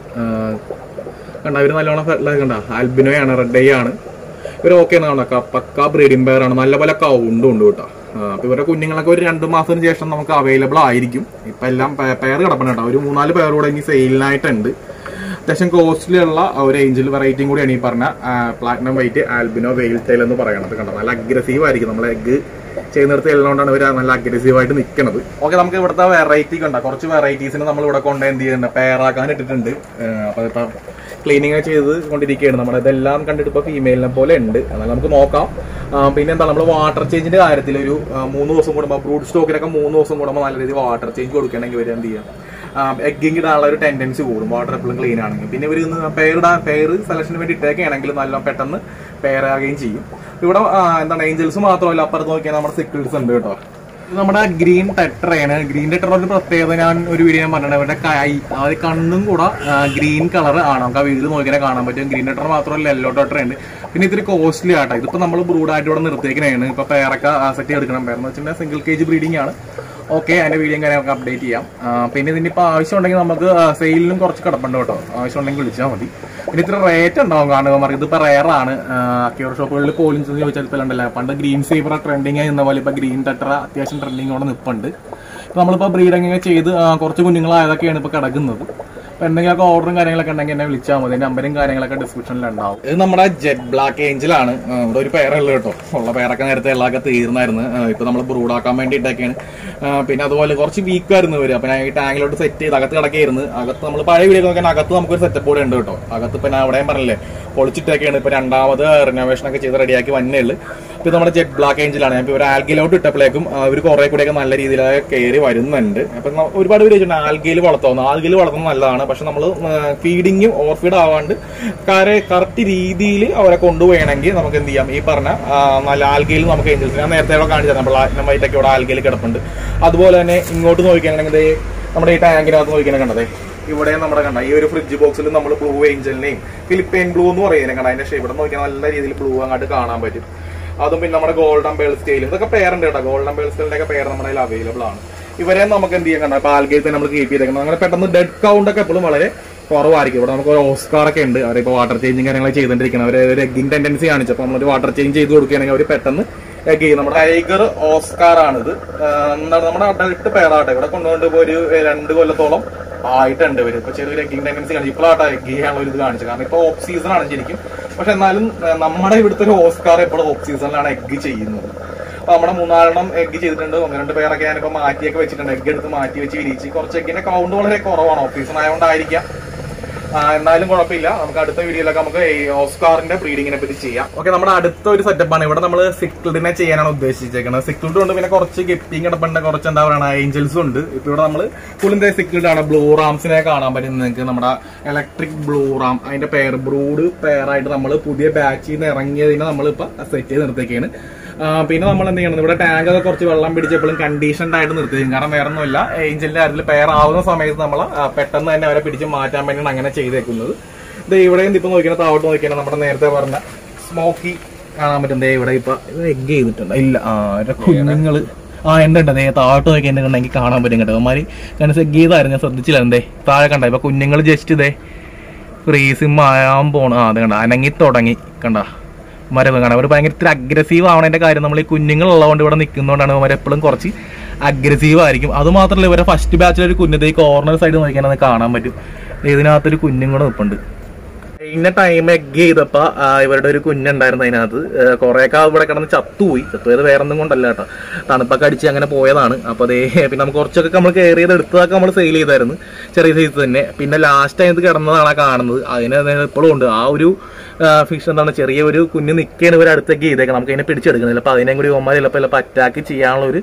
Speaker 2: കണ്ട ഇവർ നല്ലോണം ഫെർട്ടിലൈസ് കണ്ട ആൽബിനോയാണ് റെഡ് ഡേ ആണ് ഇവർ ഓക്കെ ആണ് കണ്ട പക്ക ബ്രീഡിംഗ് പെയർ ആണ് നല്ല പോലെ കൗണ്ടും ഉണ്ട് കേട്ടോ ആ, അപ്പൊ ഇവരുടെ കുഞ്ഞുങ്ങളൊക്കെ ഒരു രണ്ട് മാസത്തിന് ശേഷം നമുക്ക് അവൈലബിൾ ആയിരിക്കും ഇപ്പൊ എല്ലാം പെയർ കിടപ്പുണ്ട് കേട്ടോ ഒരു മൂന്നാല് പെയർ കൂടെ ഇനി സെയിലിനായിട്ടുണ്ട് അത്യാവശ്യം കോസ്റ്റ്ലി ഉള്ള ഒരു ഏഞ്ചൽ വെറൈറ്റിയും കൂടിയാണ് ഈ പറഞ്ഞ platinum white albino veiltail എന്ന് പറയണത് കണ്ടോ നല്ല അഗ്രസീവ് ആയിരിക്കും നമ്മൾ എഗ്ഗ് ചെയ്യുന്നിടത്ത് എല്ലാം ഇവർ നല്ല അഗ്രസീവ് ആയിട്ട് നിൽക്കുന്നത് ഓക്കെ നമുക്ക് ഇവിടുത്തെ വെറൈറ്റി കണ്ട കുറച്ച് വെറൈറ്റീസിന് നമ്മൾ ഇവിടെ കൊണ്ട് എന്ത് ചെയ്യുന്നുണ്ട് പെയറാക്കാൻ ഇട്ടിട്ടുണ്ട് ഏഹ് അപ്പൊ ഇപ്പൊ ക്ലീനിങ് ചെയ്ത് കൊണ്ടിരിക്കുകയാണ് നമ്മുടെ ഇതെല്ലാം കണ്ടിട്ട് ഇപ്പൊ ഫീമെയിലിനെ പോലെ ഉണ്ട് എന്നാൽ നമുക്ക് നോക്കാം ആ, പിന്നെ എന്താ നമ്മൾ വാട്ടർ ചേഞ്ചിന്റെ കാര്യത്തിൽ ഒരു ആ, മൂന്ന് ദിവസം കൂടുമ്പോൾ ബ്രൂഡ് സ്റ്റോക്കിലൊക്കെ മൂന്ന് ദിവസം കൂടുമ്പോൾ നല്ല രീതിയിൽ വാട്ടർ ചേഞ്ച് കൊടുക്കണമെങ്കിൽ ഇവർ എന്ത് ചെയ്യാം എഗ്ഗിങ് ഇടാനുള്ള ഒരു ടെൻഡൻസി കൂടും വാട്ടർ എപ്പോഴും ക്ലീൻ ആണെങ്കിൽ പിന്നെ ഇവർ പേരിടാൻ പേര് സെലക്ഷന് വേണ്ടി ഇട്ടേക്കുകയാണെങ്കിൽ നല്ല പെട്ടെന്ന് പേരാകുകയും ചെയ്യും ഇവിടെ ആ, എന്താണ് ഏഞ്ചൽസ് മാത്രമല്ല അപ്പുറത്ത് നോക്കിയാൽ നമ്മുടെ സിക്കിൾസ് ഉണ്ട് കേട്ടോ ഇത് നമ്മുടെ ഗ്രീൻ ടെട്രയാണ് ഗ്രീൻ ടെട്ര ഒരു പ്രത്യേകത ഞാൻ ഒരു വീഡിയോ ഞാൻ പറഞ്ഞത് അവരുടെ കൈ ആ ഒരു കണ്ണും കൂടെ ഗ്രീൻ കളർ ആണ് നമുക്ക് ആ വീഡിയോ നോക്കിയാൽ കാണാൻ പറ്റും ഗ്രീൻ ടെട്ര മാത്രമല്ല യെല്ലോ ടെട്ര ഉണ്ട് പിന്നെ ഇത്തിരി കോസ്റ്റ്ലി ആട്ടോ ഇതിപ്പോ നമ്മൾ ബ്രൂഡായിട്ട് ഇവിടെ നിർത്തിയേക്കണേണ് ഇപ്പൊ പേരൊക്കെ സെറ്റ് എടുക്കണം പേരെന്ന് വെച്ചിട്ടുണ്ടെങ്കിൽ സിംഗിൾ കേജ് ബ്രീഡിംഗ് ആണ് ഓക്കെ അതിന്റെ വീഡിയോ കാര്യമൊക്കെ അപ്ഡേറ്റ് ചെയ്യാം ആ, പിന്നെ ഇതിന്റെ ഇപ്പൊ ആവശ്യം ഉണ്ടെങ്കിൽ നമുക്ക് സെയിലിനും കുറച്ച് കിടപ്പുണ്ട് കേട്ടോ ആവശ്യം ഉണ്ടെങ്കിൽ വിളിച്ചാൽ മതി പിന്നെ ഇത്ര റേറ്റ് ഉണ്ടാവും കാണുക ഇതിപ്പോ റയർ ആണ് ക്യൂർ ഷോപ്പുകളിൽ പോലും ചെന്ന് ചോദിച്ചാൽ ഇപ്പൊ ഉണ്ടല്ലോ പണ്ട് ഗ്രീൻ സീബ്ര ട്രെൻഡിങ് എന്ന പോലെ ഇപ്പൊ ഗ്രീൻ ടെട്ര അത്യാവശ്യം ട്രെൻഡിങ്ങോടെ നിൽപ്പുണ്ട് ഇപ്പൊ നമ്മളിപ്പോ ബ്രീഡിങ് ചെയ്ത് ആ, കുറച്ച് കുഞ്ഞുങ്ങളായതൊക്കെയാണ് ഇപ്പൊ കിടക്കുന്നത് അപ്പൊ എന്തെങ്കിലുമൊക്കെ ഓർഡറും കാര്യങ്ങളൊക്കെ ഉണ്ടെങ്കിൽ എന്നെ വിളിച്ചാൽ മതി നമ്പറും കാര്യങ്ങളൊക്കെ ഡിസ്ക്രിപ്ഷനിൽ ഉണ്ടാവും ഇത് നമ്മുടെ ജെറ്റ് ബ്ലാക്ക് ഏഞ്ചലാണ് ഇവിടെ ഒരു പേരുള്ളത് കേട്ടോ ഉള്ള പേരൊക്കെ നേരത്തെ ഉള്ളതൊക്കെ തീർന്നായിരുന്നു ആ, ഇപ്പൊ നമ്മൾ ബ്രൂഡാക്കാൻ വേണ്ടിയിട്ടൊക്കെയാണ് ആ, പിന്നെ അതുപോലെ കുറച്ച് വീക്ക് ആയിരുന്നു വരും അപ്പൊ ഞാൻ ഈ ടാങ്കിലോട്ട് സെറ്റ് ചെയ്ത് അകത്ത് കിടക്കായിരുന്നു അകത്ത് നമ്മൾ പഴയ വീഡിയോ നോക്കിയാൽ അകത്ത് നമുക്കൊരു സെറ്റപ്പ് കൂടെ ഉണ്ട് കേട്ടോ അകത്ത് ഇപ്പൊ ഞാൻ അവിടെയും പറഞ്ഞില്ലേ പൊളിച്ചിട്ടൊക്കെയാണ് ഇപ്പൊ രണ്ടാമത് റിനോവേഷൻ ഒക്കെ ചെയ്ത് റെഡിയാക്കി വന്നേ ഉള്ളു ഇപ്പൊ നമ്മുടെ ജെറ്റ് ബ്ലാക്ക് ഏഞ്ചലാണ് ഞാൻ ഇപ്പൊ ഒരു ആൽഗയിലോട്ട് ഇട്ടപ്പോഴേക്കും അവർ കുറെ കൂടെയൊക്കെ നല്ല രീതിയിലൊക്കെ കയറി വരുന്നുണ്ട് അപ്പൊ ന- ഒരുപാട് പേര് ചോദിച്ചിട്ടുണ്ട് ആൽഗയിൽ വളർത്തുന്നു ആൽഗയിൽ വളർത്തുന്നത് നല്ലതാണ് പക്ഷെ നമ്മൾ ഫീഡിങ്ങും ഓവർ ഫീഡ് ആവാണ്ട് കാരെ കറക്റ്റ് രീതിയിൽ അവരെ കൊണ്ടുപോയണമെങ്കിൽ നമുക്ക് എന്ത് ചെയ്യാം ഈ പറഞ്ഞ ആ, നല്ല ആൽഗയിൽ നമുക്ക് ഏഞ്ചൽസ് ഞാൻ നേരത്തെ ഇവിടെ കാണിച്ചു നമ്മൾ പ്ലാറ്റിനം വൈറ്റൊക്കെ ഇവിടെ ആൽഗയിൽ കിടപ്പുണ്ട് അതുപോലെ തന്നെ ഇങ്ങോട്ട് നോക്കിയാണെങ്കിൽ ദേ നമ്മുടെ ഈ ടാങ്കിനകത്ത് നോക്കിയാൽ കണ്ടതേ ഇവിടെ നമ്മുടെ കണ്ട ഈ ഒരു ഫ്രിഡ്ജ് ബോക്സിൽ നമ്മൾ ബ്ലൂ ഏഞ്ചലിനെയും ഫിലിപ്പൈൻ ബ്ലൂ എന്ന് പറയുന്നത് കണ്ട അതിന്റെ ഷേപ്പ് ഇവിടെ നോക്കിയാൽ നല്ല രീതിയിൽ ബ്ലൂ അങ്ങോട്ട് കാണാൻ പറ്റും അതും പിന്നെ നമ്മുടെ ഗോൾഡൻ ബേൾ സ്റ്റൈലും ഇതൊക്കെ പേരുണ്ട് കേട്ടോ ഗോൾഡൻ ബേൾ സ്റ്റൈലിന്റെ ഒക്കെ പേര് നമ്മുടെ കയ്യിൽ അവൈലബിൾ ആണ് ഇവരെ നമുക്ക് എന്ത് ചെയ്യാൻ കണ്ട ഇപ്പൊ ആൽഗയിൽ തന്നെ നമ്മൾ കീപ്പ് ചെയ്തേക്കണം അങ്ങനെ പെട്ടെന്ന് ഡെഡ് കൗണ്ട് ഒക്കെ എപ്പോഴും വളരെ കുറവായിരിക്കും ഇവിടെ നമുക്ക് ഒരു ഓസ്കാർ ഒക്കെ ഉണ്ട് അവരിപ്പോ വാട്ടർ ചേഞ്ചും കാര്യങ്ങൾ ചെയ്തുകൊണ്ടിരിക്കണം അവർ ഒരു എഗ്ഗിങ് ടെൻഡൻസി കാണിച്ചപ്പോൾ നമ്മളൊരു വാട്ടർ ചേഞ്ച് ചെയ്ത് കൊടുക്കുകയാണെങ്കിൽ അവർ പെട്ടെന്ന് എഗ് ചെയ്യും നമ്മുടെ ടൈഗർ ഓസ്കാർ ആണിത് ആഹ് എന്താണ് നമ്മുടെ അഡൽട്ട് പേരാട്ടെ ഇവിടെ കൊണ്ടുകൊണ്ട് ഇപ്പൊ ഒരു രണ്ട് കൊല്ലത്തോളം ആയിട്ടുണ്ട് ഇവര് ഇപ്പൊ ചെറിയൊരു എഗ്ഗിങ് ടെൻഡൻസി കാണിച്ചു ഇപ്പോഴാട്ടെ എഗ് ചെയ്യാനുള്ള ഒരു ഇത് കാണിച്ചത് കാരണം ഇപ്പൊ ഓഫ് സീസൺ ആണ് ശരിക്കും പക്ഷെ എന്നാലും ആഹ് നമ്മുടെ ഇവിടുത്തെ ഒരു ഓസ്കാർ എപ്പോഴും ഓഫ് സീസണിലാണ് എഗ് ചെയ്യുന്നത് അപ്പൊ നമ്മുടെ മൂന്നാലെണ്ണം എഗ് ചെയ്തിട്ടുണ്ട് ഒന്ന് രണ്ട് പേരൊക്കെ ഞാനിപ്പോ മാറ്റിയൊക്കെ വെച്ചിട്ടുണ്ട് എഗ് എടുത്ത് മാറ്റി വെച്ച് വിരിച്ച് കുറച്ച് എഗ്ഗിന്റെ കൗണ്ട് വളരെ കുറവാണ് ഓഫ് സീസൺ ആയതുകൊണ്ടായിരിക്കാം ആ, എന്നാലും കുഴപ്പമില്ല നമുക്ക് അടുത്ത വീഡിയോയിലൊക്കെ നമുക്ക് ഈ ഓസ്കാറിന്റെ ബ്രീഡിങ്ങിനെ പറ്റി ചെയ്യാം ഓക്കെ നമ്മുടെ അടുത്ത ഒരു സെറ്റപ്പ് ആണ് ഇവിടെ നമ്മൾ സിക്കിൾഡിനെ ചെയ്യാനാണ് ഉദ്ദേശിച്ചേക്കുന്നത് സിക്കിൾഡ് ഉണ്ട് പിന്നെ കുറച്ച് ഗപ്പിങ് കിടപ്പുണ്ട് കുറച്ച് എന്താ പറയുക ഏഞ്ചൽസും ഉണ്ട് ഇപ്പൊ ഇവിടെ നമ്മൾ കുളിന്റെ സിക്കിൾഡ് ആണ് ബ്ലൂ റാംസിനെ കാണാൻ പറ്റും നിങ്ങൾക്ക് നമ്മുടെ ഇലക്ട്രിക് ബ്ലൂ റാം അതിന്റെ പെയർ ബ്രൂഡ് പെയറായിട്ട് നമ്മൾ പുതിയ ബാച്ചിൽ നിന്ന് ഇറങ്ങിയതിനെ നമ്മളിപ്പോ സെറ്റ് ചെയ്ത് നിർത്തിയൊക്കെയാണ് ആ, പിന്നെ നമ്മൾ എന്ത് ചെയ്യണം ഇവിടെ ടാങ്ക് ഒക്കെ കുറച്ച് വെള്ളം പിടിച്ചപ്പോഴും കണ്ടീഷൻഡ് ആയിട്ട് നിർത്തിയും കാരണം വേറെ ഒന്നുമില്ല ഏഞ്ചലിന്റെ കാര്യത്തിൽ പെയർ ആവുന്ന സമയത്ത് നമ്മൾ പെട്ടെന്ന് തന്നെ അവരെ പിടിച്ച് മാറ്റാൻ വേണ്ടിയാണ് അങ്ങനെ ചെയ്തേക്കുന്നത് ഇത് ഇവിടെയും ഇപ്പൊ നോക്കിയാൽ താവോട്ട് നോക്കിയാൽ നമ്മുടെ നേരത്തെ പറഞ്ഞ സ്മോക്കി കാണാൻ പറ്റും ദേ ഇവിടെ ഇപ്പൊ ഇത് എഗ് ചെയ്തിട്ടുണ്ട് ഇല്ല ആ അവരുടെ കുഞ്ഞുങ്ങള് ആ ഉണ്ട് ഉണ്ട് ദേ താഴോട്ട് നോക്കി ഉണ്ടെങ്കിൽ കാണാൻ പറ്റും കേട്ടോ അവന്മാര് കാരണം സെഗ് ചെയ്തായിരുന്നു ഞാൻ ശ്രദ്ധിച്ചില്ല എന്തേ താഴെ കണ്ട ഇപ്പൊ കുഞ്ഞുങ്ങൾ ജസ്റ്റ് ഇതേ ഫ്രീസിം ആയാൻ പോണ ആ അത് കണ്ട അനങ്ങി തുടങ്ങി കണ്ട മരം കാണാം അവർ ഭയങ്കര ഇത്തിരി അഗ്രസീവ് ആവണതിന്റെ കാര്യം നമ്മൾ ഈ കുഞ്ഞുങ്ങളുള്ളതുകൊണ്ട് ഇവിടെ നിൽക്കുന്നതുകൊണ്ടാണ് അവർ എപ്പോഴും കുറച്ച് അഗ്രസീവ് ആയിരിക്കും അത് മാത്രമല്ല ഇവരെ ഫസ്റ്റ് ബാച്ചിൽ ഒരു കുഞ്ഞത് ഈ കോർണർ സൈഡ് നോക്കിയാൽ അത് കാണാൻ പറ്റും ഇതിനകത്തൊരു കുഞ്ഞും കൂടെ നിൽപ്പുണ്ട് കഴിഞ്ഞ ടൈം എഗ് ചെയ്തപ്പോ ആ, ഇവരുടെ ഒരു കുഞ്ഞുണ്ടായിരുന്നു അതിനകത്ത് കുറേയൊക്കെ ഇവിടെ കിടന്ന് ചത്തുപോയി ചത്തുപോയത് വേറെ ഒന്നും കൊണ്ടല്ല കേട്ടോ തണുപ്പൊക്കെ അടിച്ച് അങ്ങനെ പോയതാണ് അപ്പൊ അതേ പിന്നെ നമുക്ക് കുറച്ചൊക്കെ നമ്മൾ കെയർ ചെയ്ത് എടുത്തതൊക്കെ നമ്മൾ സെയിൽ ചെയ്തായിരുന്നു ചെറിയ സൈസ് തന്നെ പിന്നെ ലാസ്റ്റ് അതിനകത്ത് കിടന്നതാണ് ആ കാണുന്നത് അതിന് ഇപ്പോഴും ഉണ്ട് ആ ഒരു ഫിഷ് എന്താണ് ചെറിയ ഒരു കുഞ്ഞ് നിൽക്കുകയാണ് ഇവർ അടുത്തേക്ക് ചെയ്തേക്കാം നമുക്ക് അതിനെ പിടിച്ചെടുക്കുന്നില്ല അപ്പൊ അതിനെ കൂടി ഒമാർ ചിലപ്പോൾ ചിലപ്പോൾ അറ്റാക്ക് ചെയ്യാനുള്ള ഒരു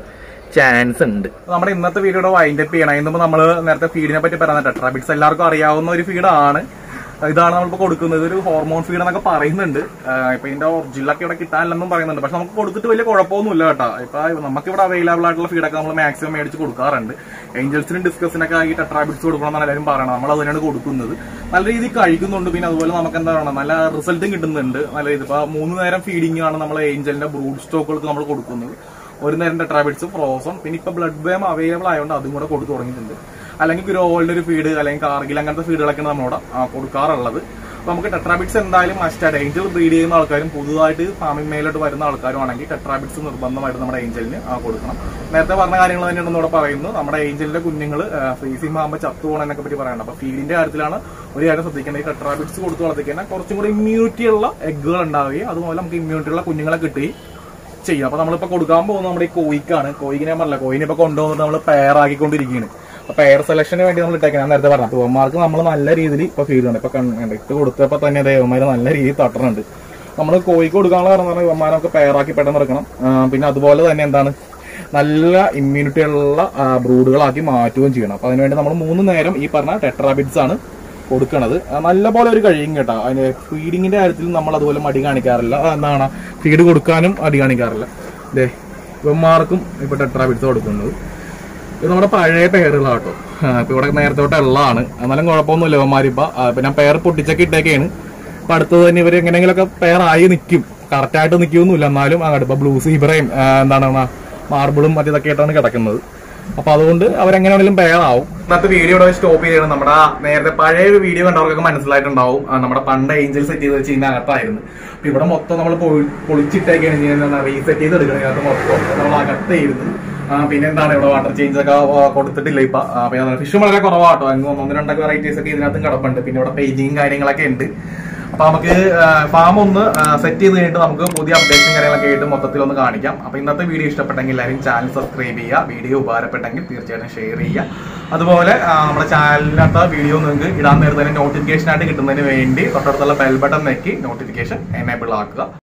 Speaker 3: ചാൻസ് ഉണ്ട്
Speaker 2: നമ്മുടെ ഇന്നത്തെ വീഡിയോയുടെ വൈൻഡ് അപ്പ് ചെയ്യണം ഇന്നിപ്പോ നമ്മൾ നേരത്തെ ഫീഡിനെ പറ്റി പറയുന്നത് ടെട്രാബിറ്റ്സ് എല്ലാവർക്കും അറിയാവുന്ന ഒരു ഫീഡാണ് ഇതാണ് നമ്മളിപ്പോ കൊടുക്കുന്നത് ഒരു ഹോർമോൺ ഫീഡ് എന്നൊക്കെ പറയുന്നുണ്ട് ആഹ് ഇപ്പൊ ഇതിന്റെ ഒറിജിനലൊക്കെ ഇവിടെ കിട്ടാനില്ലെന്നും പറയുന്നുണ്ട് പക്ഷെ നമുക്ക് കൊടുത്തിട്ട് വലിയ കുഴപ്പമൊന്നുമില്ല കേട്ടോ ഇപ്പൊ നമുക്ക് ഇവിടെ അവൈലബിൾ ആയിട്ടുള്ള ഫീഡൊക്കെ നമ്മൾ മാക്സിമം മേടിച്ച് കൊടുക്കാറുണ്ട് ഏഞ്ചൽസിനും ഡിസ്കസിനൊക്കെ ഈ ടെട്രാബിറ്റ്സ് കൊടുക്കണം എന്നാണ് എല്ലാവരും പറയണം നമ്മൾ അത് തന്നെയാണ് കൊടുക്കുന്നത് നല്ല രീതിയിൽ കഴിക്കുന്നുണ്ട് പിന്നെ അതുപോലെ നമുക്ക് എന്താണ് നല്ല റിസൾട്ടും കിട്ടുന്നുണ്ട് നല്ല രീതി ഇപ്പൊ മൂന്ന് നേരം ഫീഡിംഗ് ആണ് നമ്മൾ ഏഞ്ചലിന്റെ ബ്രൂഡ് സ്റ്റോക്കുകൾക്ക് നമ്മൾ കൊടുക്കുന്നത് ഒരു നേരം ടെട്രാബിറ്റ്സ് ഫ്രോസൺ പിന്നെ ഇപ്പൊ ബ്ലഡ് ബേം അവൈലബിൾ ആയതുകൊണ്ട് അതും കൂടെ കൊടുത്തു തുടങ്ങിയിട്ടുണ്ട് അല്ലെങ്കിൽ ഗ്രോവലിന്റെ ഒരു ഫീഡ് അല്ലെങ്കിൽ കാർഗിൽ അങ്ങനത്തെ ഫീഡുകളൊക്കെയാണ് നമ്മളോട് ആ, കൊടുക്കാറുള്ളത് അപ്പൊ നമുക്ക് ടെട്രാബിറ്റ്സ് എന്തായാലും മസ്റ്റായിട്ട് ഏഞ്ചൽ ബ്രീഡ് ചെയ്യുന്ന ആൾക്കാരും പുതുതായിട്ട് ഫാമിംഗ് മേലോട്ട് വരുന്ന ആൾക്കാരും ആണെങ്കിൽ ടെട്രാബിറ്റ്സ് നിർബന്ധമായിട്ട് നമ്മുടെ ഏഞ്ചലിന് ആ, കൊടുക്കണം നേരത്തെ പറഞ്ഞ കാര്യങ്ങൾ തന്നെയാണ് ഇവിടെ പറയുന്നത് നമ്മുടെ ഏഞ്ചലിന്റെ കുഞ്ഞുങ്ങൾ ഫ്രീസിംഗ് ആകുമ്പോൾ ചത്തു പോകണമെന്നൊക്കെ പറ്റി പറയുന്നത് അപ്പൊ ഫീഡിന്റെ കാര്യത്തിലാണ് ഒരു കാര്യം ശ്രദ്ധിക്കേണ്ടത് ഈ ടെട്രാബിറ്റ്സ് കൊടുത്തു വളർത്തിക്കാൻ കുറച്ചും കൂടി ഇമ്മ്യൂണിറ്റി ഉള്ള എഗ്ഗുകൾ ഉണ്ടാവുകയും അതുപോലെ നമുക്ക് ഇമ്മ്യൂണിറ്റി ഉള്ള കുഞ്ഞുങ്ങളെ കിട്ടുകയും ചെയ്യും അപ്പൊ നമ്മളിപ്പോ കൊടുക്കാൻ പോകുന്നത് നമ്മുടെ ഈ കോയിക്കാണ് കോയിക്ക് ഞാൻ പറഞ്ഞില്ല കോയിനെ ഇപ്പൊ കൊണ്ടുപോകുന്നത് നമ്മൾ പെയറാക്കിക്കൊണ്ടിരിക്കുകയാണ് അപ്പൊ പെയർ സെലക്ഷന് വേണ്ടി നമ്മൾ ഇട്ടേക്കാൻ ഞാൻ നേരത്തെ പറഞ്ഞു പൂവന്മാർക്ക് നമ്മൾ നല്ല രീതിയിൽ ഇപ്പൊ ഫീൽ ഉണ്ട് ഇപ്പൊ കണ്ട് ഇട്ട് കൊടുത്തപ്പോ തന്നെ ദേവന്മാര് നല്ല രീതിയിൽ തട്ടുന്നുണ്ട് നമ്മൾ കോയിക്ക് കൊടുക്കാനുള്ള കാരണം പറഞ്ഞാൽ ഇവന്മാരൊക്കെ പെയറാക്കി പെട്ടെന്ന് എടുക്കണം ആ, പിന്നെ അതുപോലെ തന്നെ എന്താണ് നല്ല ഇമ്മ്യൂണിറ്റി ഉള്ള ബ്രൂഡുകളാക്കി മാറ്റുകയും ചെയ്യണം അപ്പൊ അതിനുവേണ്ടി നമ്മൾ മൂന്ന് നേരം ഈ പറഞ്ഞ ടെട്രാബിറ്റ്സ് ആണ് കൊടുക്കണത് ആ, നല്ല പോലെ ഒരു കഴിയും കേട്ടോ അതിന് ഫീഡിങ്ങിന്റെ കാര്യത്തിൽ നമ്മൾ അതുപോലെ മടി കാണിക്കാറില്ല ആ, എന്താണ് ഫീഡ് കൊടുക്കാനും മടി കാണിക്കാറില്ല ദേ ഇവന്മാർക്കും ഇപ്പൊ ടെട്രാബിറ്റ്സ് കൊടുക്കുന്നത് ഇത് നമ്മുടെ പഴയ പേരുകളാട്ടോ ഇപ്പൊ ഇവിടെ നേരത്തെ തൊട്ട് ഉള്ളതാണ് എന്നാലും കുഴപ്പമൊന്നുമില്ല ഇവന്മാരിപ്പ ആ, പിന്നെ പേർ പൊട്ടിച്ചൊക്കെ ഇട്ടേക്കാണ് അപ്പൊ അടുത്തത് തന്നെ ഇവർ എങ്ങനെയെങ്കിലൊക്കെ പേരായി നിൽക്കും കറക്റ്റ് ആയിട്ട് നിൽക്കൊന്നുമില്ല എന്നാലും അങ്ങോട്ട് ഇപ്പൊ ബ്ലൂ സീബ്രയും ആ, എന്താണ് മാർബിളും മറ്റേതൊക്കെ ആയിട്ടാണ് കിടക്കുന്നത് അപ്പൊ അതുകൊണ്ട് അവരെങ്ങനെയാണെങ്കിലും പേരാവും ഇന്നത്തെ വീഡിയോ ഇവിടെ സ്റ്റോപ്പ് ചെയ്യണം നമ്മുടെ ആ നേരത്തെ പഴയ ഒരു വീഡിയോ കണ്ടവർക്കൊക്കെ മനസ്സിലായിട്ടുണ്ടാവും ആ, നമ്മുടെ പണ്ട് ഏഞ്ചൽ സെറ്റ് ചെയ്ത് വെച്ച് ഇതിന്റെ അകത്തായിരുന്നു അപ്പൊ ഇവിടെ മൊത്തം നമ്മൾ പൊളിച്ചിട്ടേക്കാണ് ചെയ്യുന്നത് റീസെറ്റ് ചെയ്ത് എടുക്കണം ഇതിനകത്ത് മൊത്തം നമ്മൾ അകത്തായിരുന്നു ആ, പിന്നെ എന്താണ് ഇവിടെ വാട്ടർ ചേഞ്ച് ഒക്കെ ആ, കൊടുത്തിട്ടില്ല ഇപ്പൊ ആ, പിന്നെ ഫിഷ് വളരെ കുറവാട്ടോ അങ്ങ് ഒന്ന് രണ്ടൊക്കെ വെറൈറ്റീസ് ഒക്കെ ഇതിനകത്തും കിടപ്പുണ്ട് പിന്നെ ഇവിടെ പെയിന്റിങ് കാര്യങ്ങളൊക്കെ ഉണ്ട് അപ്പൊ നമുക്ക് ഫാം ഒന്ന് സെറ്റ് ചെയ്ത് കഴിഞ്ഞിട്ട് നമുക്ക് പുതിയ അപ്ഡേഷൻ കാര്യങ്ങളൊക്കെ ആയിട്ട് മൊത്തത്തിൽ ഒന്ന് കാണിക്കാം അപ്പൊ ഇന്നത്തെ വീഡിയോ ഇഷ്ടപ്പെട്ടെങ്കിൽ എല്ലാവരും ചാനൽ സബ്സ്ക്രൈബ് ചെയ്യുക വീഡിയോ ഉപകാരപ്പെട്ടെങ്കിൽ തീർച്ചയായിട്ടും ഷെയർ ചെയ്യുക അതുപോലെ ആ, നമ്മുടെ ചാനലിനകത്ത് വീഡിയോ നിങ്ങൾക്ക് ഇടാൻ നേരത്തെ നോട്ടിഫിക്കേഷൻ ആയിട്ട് കിട്ടുന്നതിന് വേണ്ടി തൊട്ടടുത്തുള്ള ബെൽ ബട്ടൺ നെക്കി നോട്ടിഫിക്കേഷൻ എനേബിൾ ആക്കുക